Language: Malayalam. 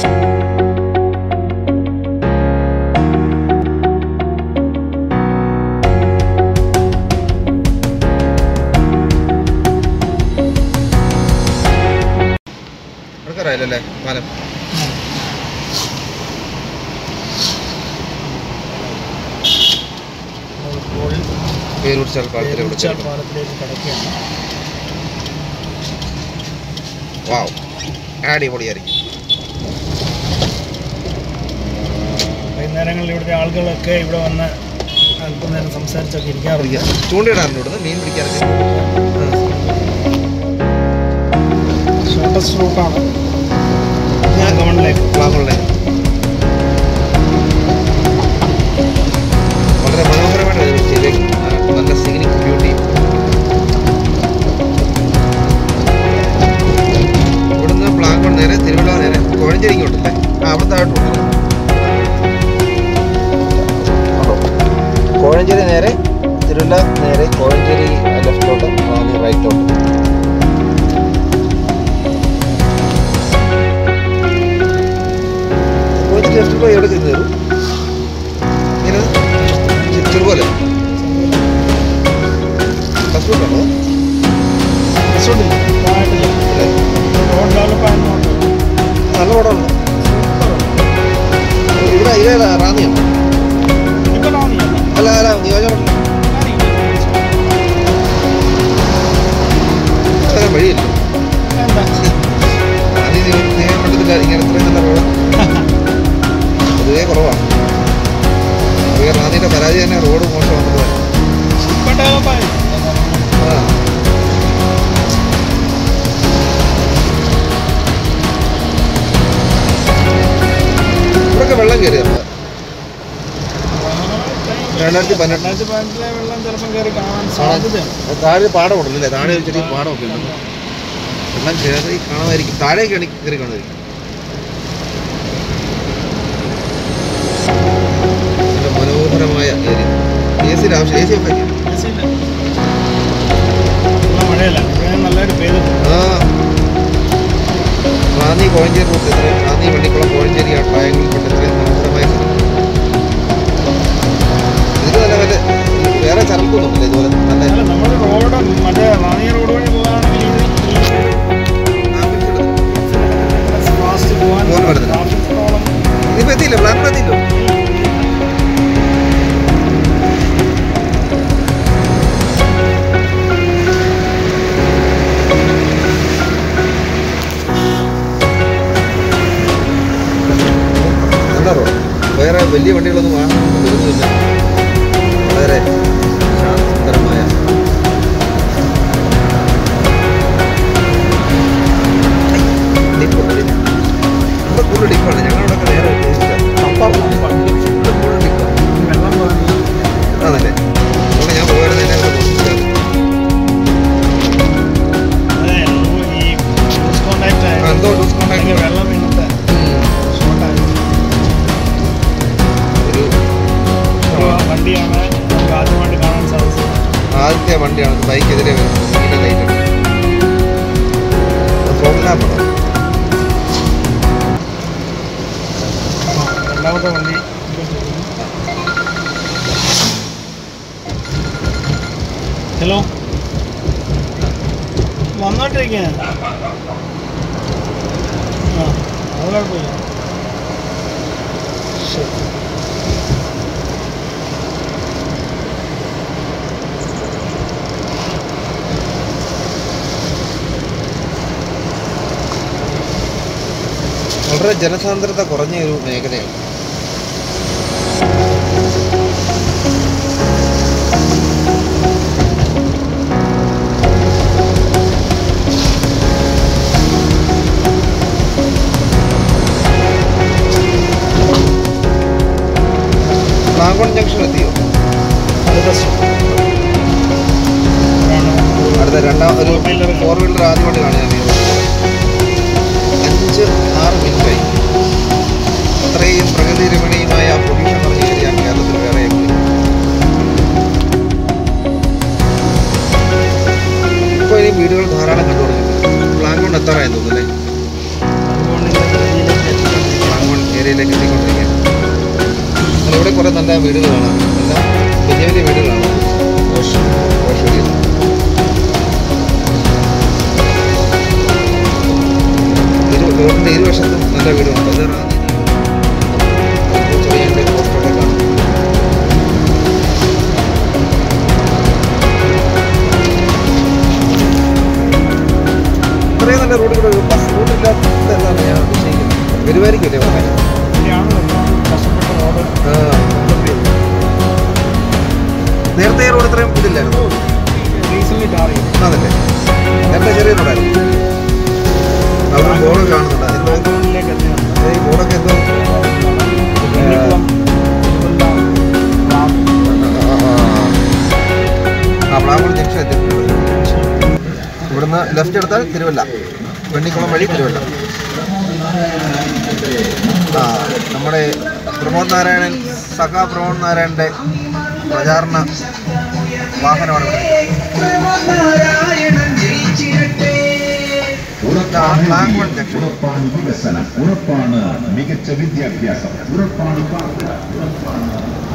എടുക്കാറായില്ലല്ലേ പാലം ഇപ്പോൾ പേരൂർ ചാൽ പാലത്തിലെ ഉച്ചാൽ പാലത്തിലേക്ക് കടക്കുകയാണ് വാവ് അടിപൊളിയായിരിക്കും വൈകുന്നേരങ്ങളിൽ ഇവിടുത്തെ ആളുകളൊക്കെ ഇവിടെ വന്ന് അല്പനേരം സംസാരിച്ചൊക്കെ ഇരിക്കാറുണ്ട് ചൂണ്ടയിടാറുണ്ട് ഇവിടുന്ന് മീൻ പിടിക്കാനൊക്കെ ഷോർട്ടസ്റ്റ് റൂട്ടാണ് വാഗമണിലേക്ക് വാങ്ങുള്ളേ വളരെ മനോഹരമായിട്ട് അത് ചെയ്തേക്കും ആ, നല്ല സീനിക് ബ്യൂട്ടി ഇവിടുന്ന് പ്ലാങ്കോട് നേരെ തിരുവല്ല നേരെ കോഴഞ്ചേരിക്ക് ഉണ്ടല്ലേ ആ അവിടെ താഴോട്ടുണ്ട് കോഴഞ്ചേരി നേരെ തിരുവല്ല നേരെ കോഴഞ്ചേരി ലെഫ്റ്റോട്ട് റാന്നി റൈറ്റോട്ട് കോഴഞ്ചേരി ലെഫ്റ്റ് പോയി എവിടെ ചെന്ന് കയറും ഇങ്ങനെ ചെറുപോലെ ബസ് റൂട്ടാണോ റിസോർട്ടില്ല താഴത്തില്ല അല്ലേ റോഡ് ഡെവലപ്പ് ആയതുകൊണ്ട് നല്ല പടമാണ് ഇവിടെ ഇതേതാ റാന്നിയാണോ ഇപ്പം റാന്നിയല്ല അല്ല അല്ല നിയോജകമണ്ഡലം അത്ര വഴിയില്ല എന്താ റാന്നി നിയോ- നിയോജകമണ്ഡലത്തില്ല ഇങ്ങനെ ഇത്രയും നല്ല റോഡ് പൊതുവേ കുറവാണ് പൊതുവേ റാന്നിയുടെ പരാജയം തന്നെ റോഡ് മോശമാണെന്നുള്ളത് ഇപ്പം ഡെവലപ്പ് ആയി ആ ഇവിടൊക്കെ വെള്ളം കയറിയല്ല രണ്ടായിരത്തി പതിനെട്ട് രണ്ടായിരത്തി പതിനെട്ടിലെ വെള്ളം ചിലപ്പം കയറി കാണാൻ സാധ്യതയുണ്ട് താഴെ പാടമുണ്ടല്ലേ താഴെ ഒരു ചെറിയ പാടമൊക്കെ ഉണ്ട് വെള്ളം കയറി കാണുമായിരിക്കും താഴേക്കാണ് കയറി കാണുമായിരിക്കും നല്ല മനോഹരമായ ഏരിയ എ സിയുടെ ആവശ്യം എ സി ഒക്കെ രസമില്ല. നല്ല മഴയല്ല ഇവിടെ നല്ലതായിട്ട് പെയ്തിട്ടുണ്ട് ആ റാന്നി കോഴഞ്ചേരി റൂട്ട് ഇത്രയും റാന്നി വള്ളിക്കുളം കോഴഞ്ചേരി ആ ട്രയാങ്കിൾ പെട്ട് ഇത്രയും മനോഹരമായ സ്ഥലം ഇതിന് തന്നെ മറ്റേ വേറെ ചരക്കൊന്നുമില്ല ഇതുപോലെ നല്ല അല്ല നമ്മൾ റോഡ് മറ്റേ റാണി റോഡ് വഴി പോകുകയാണെങ്കിൽ ഇത് ഫാസ്റ്റ് പോകാൻ പോകാൻ പറ്റത്തില്ല. ട്രാഫിക് പ്രോബ്ലം ഇതിപ്പോ എത്തിയില്ല പ്ലാൻ എത്തിയില്ലോ നല്ല റോഡ് വേറെ വലിയ വണ്ടികളൊന്നും വാഹനമൊന്നും വരുന്നില്ല വളരെ ശാന്തരമായ ഡിപ്പുണ്ട് ഡിപ്പ്. ഇവിടെ കൂടുതൽ ഡിപ്പാണ് ഞങ്ങളുടെ നേരെ അപ്പാർട്ട്മെന്റ് കൂടുതൽ ഡിപ്പാണ് വെള്ളം പോകാൻ ആണല്ലേ അതുകൊണ്ട് ഞാൻ പോകാറുണ്ട് എന്നെ ഇവിടെ നോക്കിയിട്ടാണ്. അതെ ഈ ലൂസ് കോണ്ടാക്ട് ആ, എന്തോ ലൂസ് കോണ്ടാക്ട് ആയിട്ട് വെള്ളം വീണിട്ട് ഷോർട്ടായി ഒരു ഒരു വണ്ടിയാണ് നമുക്ക് ആദ്യമായിട്ട് കാണാൻ സാധിച്ചത് ആദ്യത്തെ വണ്ടിയാണ് ബൈക്കെതിരെ വരുന്നത് നീല ലൈറ്റ് ഫോഗ് ലാമ്പാണോ രണ്ടാമത്തെ വണ്ടി ഹലോ വന്നോട്ടിരിക്കുക ആ അത് കുഴപ്പമില്ല ശരി വളരെ ജനസാന്ദ്രത കുറഞ്ഞ ഒരു മേഖലയാണ് നാഗോൺ ജംഗ്ഷൻ എത്തിയോ അടുത്ത സ്റ്റോപ്പ് അടുത്ത രണ്ടാം ഒരു Four wheeler. ഫോർ വീലർ ആദ്യമായിട്ട് കാണുക അഞ്ച് ആറ് മിനിറ്റായി അത്രയും പ്രകൃതി ഏരിയയിലേക്ക് എത്തിക്കൊണ്ടിരിക്കുകയാണ് എന്നാൽ ഇവിടെ കുറേ നല്ല വീടുകളാണ് എല്ലാം വലിയ വലിയ വീടുകളാണ് ഓഷോയിൽ ഇരു റോഡിൻ്റെ ഇരുവശത്തും നല്ല വീടുകളുണ്ട് അത് റാന്നി ചെറിയ എൻ്റെ പോസ്റ്ററൊക്കെ കാണാം ഇത്രയും നല്ല റോഡ് കൂടെ ഒരു ബസ് റൂട്ടില്ലാത്ത എന്നാണ് ഞാൻ നിശ്ചയിക്കുന്നത് വരുമായിരിക്കില്ലേ പറഞ്ഞേ ഇവിടെയാണല്ലോ കഷ്ടപ്പെട്ട റോഡ് ആ. നേരത്തെ ഈ റോഡ് ഇത്രയും ഇതില്ലായിരുന്നു റീസെന്റ് ടാർ ചെയ്തു അതല്ലേ നേരത്തെ ചെറിയ റോഡായിരുന്നു അവിടെ ബോർഡ് കാണുന്നുണ്ട് എന്തോ ബാക്ക്ഗ്രൗണ്ടിലേക്ക് എത്തിയുണ്ട് ഈ ബോർഡൊക്കെ എന്തോ വെണ്ണിക്കുളം തിരുവല്ല റാം ആ പ്ലാമൂർ ജംഗ്ഷൻ എത്തിയിട്ടുണ്ട് ഇവിടുന്ന് ലെഫ്റ്റ് എടുത്താൽ തിരുവല്ല വെണ്ണിക്കുളം വഴി തിരുവല്ല ആ നമ്മുടെ പ്രമോദ് നാരായണൻ സഖാ പ്രമോദ് നാരായണൻ്റെ പ്രചാരണ വാഹനമാണ് ഇവിടെ ഇതാണ് പ്ലാമൂർ ജംഗ്ഷൻ ഉറപ്പാണ് വികസനം ഉറപ്പാണ് മികച്ച വിദ്യാഭ്യാസം ഉറപ്പാണ് പാർട്ടി ഉറപ്പാണ്